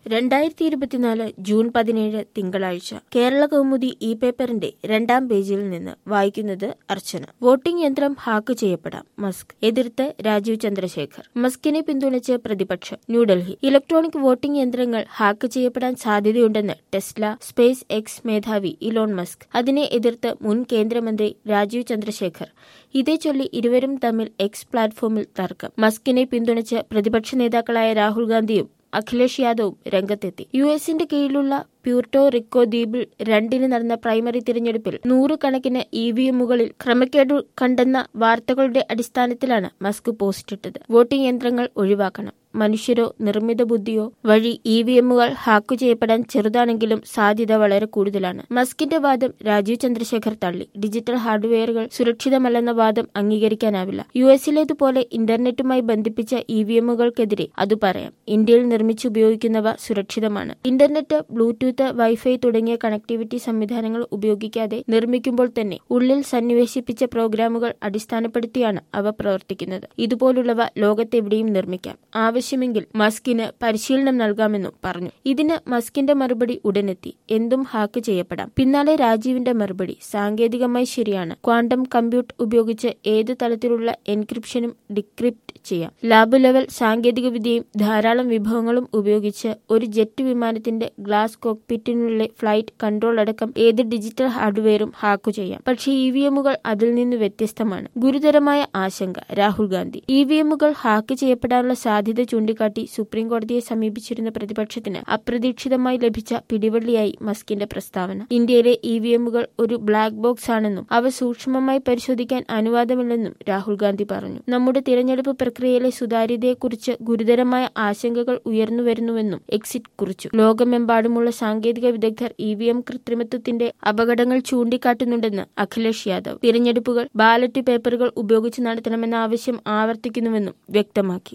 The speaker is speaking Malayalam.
രണ്ടായിരത്തി ഇരുപത്തിനാല് ജൂൺ പതിനേഴ് തിങ്കളാഴ്ച കേരള കൗമുദി ഇ പേപ്പറിന്റെ രണ്ടാം പേജിൽ നിന്ന് വായിക്കുന്നത് അർച്ചന വോട്ടിംഗ് യന്ത്രം ഹാക്ക് ചെയ്യപ്പെടാം മസ്ക് എതിർത്ത് രാജീവ് ചന്ദ്രശേഖർ മസ്കിനെ പിന്തുണച്ച് പ്രതിപക്ഷം ന്യൂഡൽഹി ഇലക്ട്രോണിക് വോട്ടിംഗ് യന്ത്രങ്ങൾ ഹാക്ക് ചെയ്യപ്പെടാൻ സാധ്യതയുണ്ടെന്ന് ടെസ്ല സ്പേസ് എക്സ് മേധാവി ഇലോൺ മസ്ക് അതിനെ എതിർത്ത് മുൻ കേന്ദ്രമന്ത്രി രാജീവ് ചന്ദ്രശേഖർ ഇതേ ചൊല്ലി ഇരുവരും തമ്മിൽ എക്സ് പ്ലാറ്റ്ഫോമിൽ തർക്കം മസ്കിനെ പിന്തുണച്ച് പ്രതിപക്ഷ നേതാക്കളായ രാഹുൽ ഗാന്ധിയും അഖിലേഷ് യാദവും രംഗത്തെത്തി യു എസിന്റെ കീഴിലുള്ള പ്യൂർട്ടോ റിക്കോ ദ്വീപിൽ രണ്ടിന് നടന്ന പ്രൈമറി തിരഞ്ഞെടുപ്പിൽ നൂറുകണക്കിന് ഇ വി എമ്മുകളിൽ ക്രമക്കേട് കണ്ടെന്ന വാർത്തകളുടെ അടിസ്ഥാനത്തിലാണ് മസ്ക് പോസ്റ്റിട്ടത് വോട്ടിംഗ് യന്ത്രങ്ങൾ ഒഴിവാക്കണം മനുഷ്യരോ നിർമ്മിത ബുദ്ധിയോ വഴി ഇ വി എമ്മുകൾ ഹാക്ക് ചെയ്യപ്പെടാൻ ചെറുതാണെങ്കിലും സാധ്യത വളരെ കൂടുതലാണ് മസ്കിന്റെ വാദം രാജീവ് ചന്ദ്രശേഖർ തള്ളി ഡിജിറ്റൽ ഹാർഡ്വെയറുകൾ സുരക്ഷിതമല്ലെന്ന വാദം അംഗീകരിക്കാനാവില്ല യു എസിലേതുപോലെ ഇന്റർനെറ്റുമായി ബന്ധിപ്പിച്ച ഇ വി എമ്മുകൾക്കെതിരെ അത് പറയാം ഇന്ത്യയിൽ നിർമ്മിച്ചുപയോഗിക്കുന്നവ സുരക്ഷിതമാണ് ഇന്റർനെറ്റ് ബ്ലൂടൂത്ത് വൈഫൈ തുടങ്ങിയ കണക്ടിവിറ്റി സംവിധാനങ്ങൾ ഉപയോഗിക്കാതെ നിർമ്മിക്കുമ്പോൾ തന്നെ ഉള്ളിൽ സന്നിവേശിപ്പിച്ച പ്രോഗ്രാമുകൾ അടിസ്ഥാനപ്പെടുത്തിയാണ് അവ പ്രവർത്തിക്കുന്നത് ഇതുപോലുള്ളവ ലോകത്തെവിടെയും നിർമ്മിക്കാം ആവശ്യമെങ്കിൽ മസ്കിന് പരിശീലനം നൽകാമെന്നും പറഞ്ഞു ഇതിന് മസ്കിന്റെ മറുപടി ഉടനെത്തി എന്തും ഹാക്ക് ചെയ്യപ്പെടാം പിന്നാലെ രാജീവിന്റെ മറുപടി സാങ്കേതികമായി ശരിയാണ് ക്വാണ്ടം കമ്പ്യൂട്ട് ഉപയോഗിച്ച് ഏത് തലത്തിലുള്ള എൻക്രിപ്ഷനും ഡിക്രിപ്റ്റ് ചെയ്യാം ലാബ് ലെവൽ സാങ്കേതിക വിദ്യയും ധാരാളം വിഭവങ്ങളും ഉപയോഗിച്ച് ഒരു ജെറ്റ് വിമാനത്തിന്റെ ഗ്ലാസ് കോക്പിറ്റിനുള്ളിലെ ഫ്ലൈറ്റ് കൺട്രോൾ അടക്കം ഏത് ഡിജിറ്റൽ ഹാർഡ്വെയറും ഹാക്കു ചെയ്യാം പക്ഷേ ഇ വി എമ്മുകൾ അതിൽ നിന്ന് വ്യത്യസ്തമാണ് ഗുരുതരമായ ആശങ്ക രാഹുൽ ഗാന്ധി ഇ വി എമ്മുകൾ ഹാക്ക് ചെയ്യപ്പെടാനുള്ള സാധ്യത ചൂണ്ടിക്കാട്ടി സുപ്രീം കോടതിയെ സമീപിച്ചിരുന്ന പ്രതിപക്ഷത്തിന് അപ്രതീക്ഷിതമായി ലഭിച്ച പിടിവള്ളിയായി മസ്കിന്റെ പ്രസ്താവന ഇന്ത്യയിലെ ഇ വി എമ്മുകൾ ഒരു ബ്ലാക്ക് ബോക്സ് ആണെന്നും അവ സൂക്ഷ്മമായി പരിശോധിക്കാൻ അനുവാദമില്ലെന്നും രാഹുൽ ഗാന്ധി പറഞ്ഞു നമ്മുടെ തിരഞ്ഞെടുപ്പ് പ്രക്രിയയിലെ സുതാര്യതയെക്കുറിച്ച് ഗുരുതരമായ ആശങ്കകൾ ഉയർന്നുവരുന്നുവെന്നും എക്സിറ്റ് കുറിച്ചു ലോകമെമ്പാടുമുള്ള സാങ്കേതിക വിദഗ്ധർ ഇ വി എം കൃത്രിമത്വത്തിന്റെ അപകടങ്ങൾ ചൂണ്ടിക്കാട്ടുന്നുണ്ടെന്ന് അഖിലേഷ് യാദവ് തിരഞ്ഞെടുപ്പുകൾ ബാലറ്റ് പേപ്പറുകൾ ഉപയോഗിച്ച് നടത്തണമെന്ന ആവശ്യം ആവർത്തിക്കുന്നുവെന്നും വ്യക്തമാക്കി